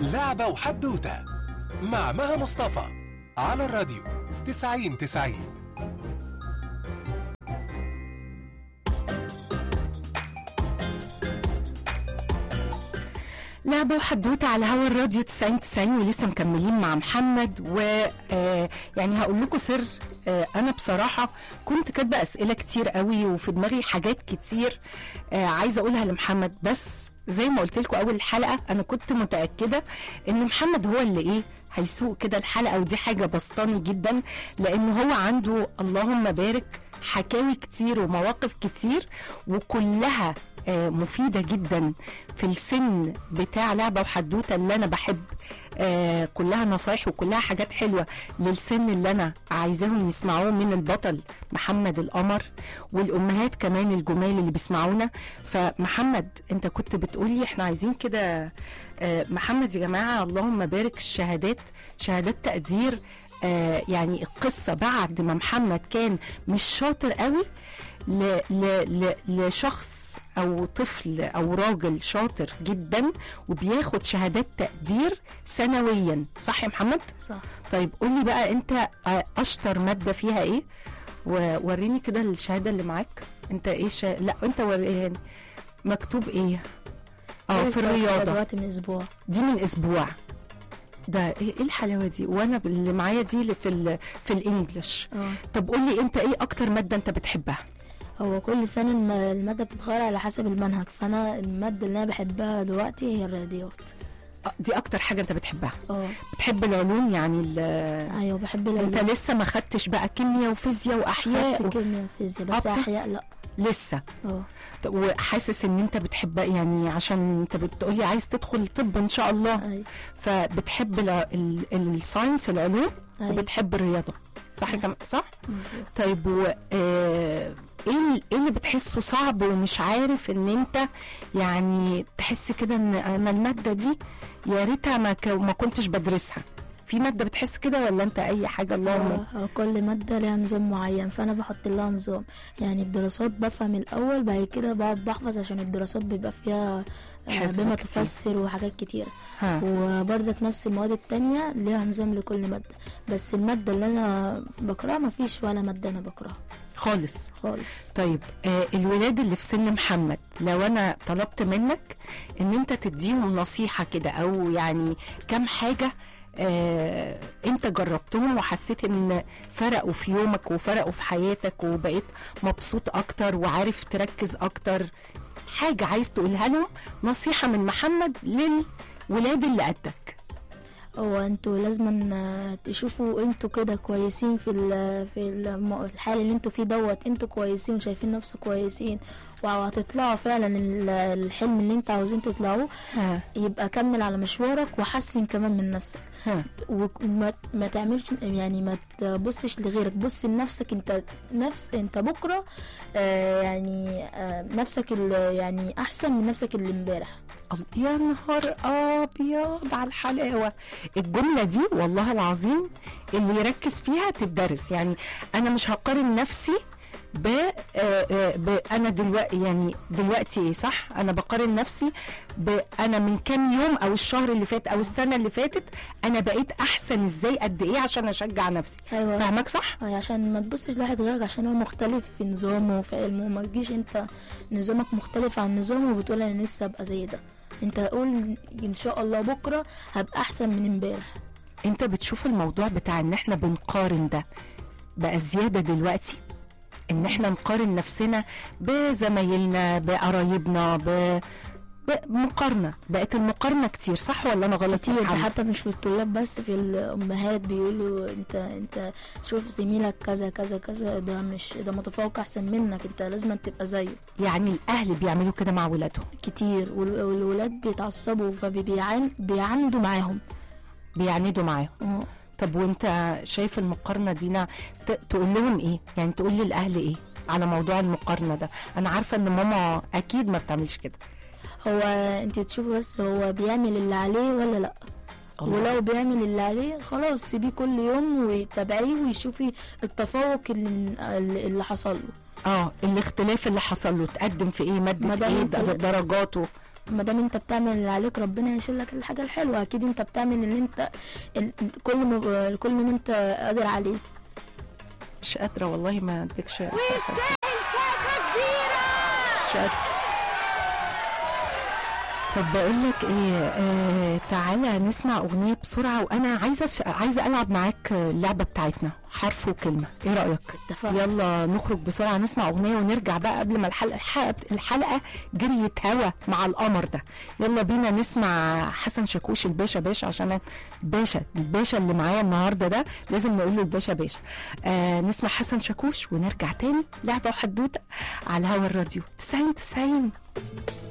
لعبة وحدوتة مع مها مصطفى على الراديو 90 90 لعبة وحدوتة على هوا الراديو 90 90 ولسه مكملين مع محمد و آه، يعني هقول لكم سر آه، انا بصراحة كنت كاتبة اسئلة كتير قوي وفي دماغي حاجات كتير آه، عايزة اقولها لمحمد بس زي ما قلت لكم اول الحلقة انا كنت متأكدة ان محمد هو اللي ايه هيسوق كده الحلقة ودي حاجة بسطاني جدا لان هو عنده اللهم بارك حكاوي كتير ومواقف كتير وكلها آه، مفيدة جدا في السن بتاع لعبة وحدوتة اللي أنا بحب آه، كلها نصايح وكلها حاجات حلوة للسن اللي أنا عايزاهم يسمعوه من البطل محمد القمر والأمهات كمان الجمال اللي بيسمعونا فمحمد أنت كنت بتقولي إحنا عايزين كده آه، محمد يا جماعة اللهم بارك الشهادات شهادات تقدير آه، يعني القصة بعد ما محمد كان مش شاطر قوي ل ل ل لشخص او طفل او راجل شاطر جدا وبياخد شهادات تقدير سنويا صح يا محمد صح طيب قولي بقى انت آه، اشطر ماده فيها ايه ووريني كده الشهاده اللي معاك انت ايه شا... لا انت وريني مكتوب ايه اه في لسه واخدة الرياضه دلوقتي من اسبوع دي من اسبوع ده ايه إيه الحلاوه دي وانا اللي معايا دي اللي في ال... في الانجليش اه طب قولي انت ايه اكتر ماده انت بتحبها هو كل سنة الم- المادة بتتغير على حسب المنهج فأنا المادة اللي أنا بحبها دلوقتي هي الرياضيات آه، دي اكتر حاجه انت بتحبها اه بتحب العلوم يعني ال- أيوة بحب انت العلوم لسه ما خدتش بقى كيمياء وفيزياء واحياء خدت و... كيمياء وفيزياء بس أكتر؟ أحياء لأ لسه اه طب وحاسس ان انت بتحب يعني عشان انت بتقولي عايز تدخل طب ان شاء الله أيوة فبتحب ال... ال... الساينس العلوم أيوة وبتحب الرياضه صح كم صح مظبوط. طيب و آه، ايه ال- ايه اللي بتحسه صعب ومش عارف ان انت يعني تحس كده ان انا الماده دي يا ريتها ما, ك... ما كنتش بدرسها في ماده بتحس كده ولا انت اي حاجه اللهم آه، آه، كل مادة ليها نظام معين فأنا بحط لها نظام يعني الدراسات بفهم الأول بعد كده بقعد بحفظ عشان الدراسات بيبقى فيها آه، حفظ بما كتير. تفسر وحاجات كتيرة ها وبرضك نفس المواد التانية ليها نظام لكل مادة بس المادة اللي أنا بقراها مفيش ولا مادة أنا بقراها خالص خالص طيب آه الولاد اللي في سن محمد لو انا طلبت منك ان انت تديهم نصيحة كده او يعني كم حاجة آه انت جربتهم وحسيت ان فرقوا في يومك وفرقوا في حياتك وبقيت مبسوط اكتر وعارف تركز اكتر حاجة عايز تقولها لهم نصيحة من محمد للولاد اللي قدك هو انتوا لازم تشوفوا انتوا كده كويسين في ال- في الم- الحال اللي انتوا فيه دوت انتوا كويسين وشايفين نفسكم كويسين وهتطلعوا فعلا ال- الحلم اللي انتوا عاوزين تطلعوه ها يبقى كمل على مشوارك وحسن كمان من نفسك ها وما ما تعملش يعني ما تبصش لغيرك بص لنفسك انت نفس انت بكره آه يعني آه نفسك ال- يعني احسن من نفسك اللي امبارح الله- يا نهار ابيض على الحلاوه الجمله دي والله العظيم اللي يركز فيها تدرس يعني انا مش هقارن نفسي ب, آه، آه، ب انا دلوقتي يعني دلوقتي ايه صح انا بقارن نفسي ب انا من كام يوم او الشهر اللي فات او السنه اللي فاتت انا بقيت احسن ازاي قد ايه عشان اشجع نفسي ايوه فاهمك صح آه، عشان ما تبصش لواحد غيرك عشان هو مختلف في نظامه وفي علمه وما تجيش انت نظامك مختلف عن نظامه وبتقول انا لسه ابقى زي ده انت قول ان شاء الله بكره هبقى احسن من امبارح انت بتشوف الموضوع بتاع ان احنا بنقارن ده بقى زيادة دلوقتي ان احنا نقارن نفسنا بزمايلنا بقرايبنا ب... بمقارنة بقت المقارنة كتير صح ولا انا غلط يا كتير ده محمد؟ حتى مش في الطلاب بس في الامهات بيقولوا انت انت شوف زميلك كذا كذا كذا ده مش ده متفوق احسن منك انت لازم تبقى زيه يعني الاهل بيعملوا كده مع ولادهم كتير وال- والولاد بيتعصبوا فبيعان بيعاندوا معاهم بيعاندوا معاهم اه طب وانت شايف المقارنة دي نا- ت... تقول لهم ايه يعني تقول للاهل ايه على موضوع المقارنة ده انا عارفة ان ماما اكيد ما بتعملش كده هو انت تشوفي بس هو بيعمل اللي عليه ولا لا الله. ولو بيعمل اللي عليه خلاص سيبيه كل يوم وتابعيه ويشوفي التفوق اللي, اللي حصل له اه الاختلاف اللي حصل له تقدم في ايه مادة مادام ايه انت- د- درجاته ما دام انت بتعمل اللي عليك ربنا يشيل لك الحاجه الحلوه اكيد انت بتعمل اللي انت ال- ال- كل ما كل ما انت قادر عليه مش قادره والله ما اديكش سقفة. مش قادره طب بقول لك ايه آه تعالى نسمع اغنيه بسرعه وانا عايزه ش... عايزه العب معاك اللعبه بتاعتنا حرف وكلمه ايه رايك اتفقنا. يلا نخرج بسرعه نسمع اغنيه ونرجع بقى قبل ما الحلقه الحلقه, الحلقة جريت هوا مع القمر ده يلا بينا نسمع حسن شاكوش الباشا باشا عشان باشا الباشا اللي معايا النهارده ده لازم نقول له الباشا باشا آه نسمع حسن شاكوش ونرجع تاني لعبه وحدوته على هوا الراديو 90 90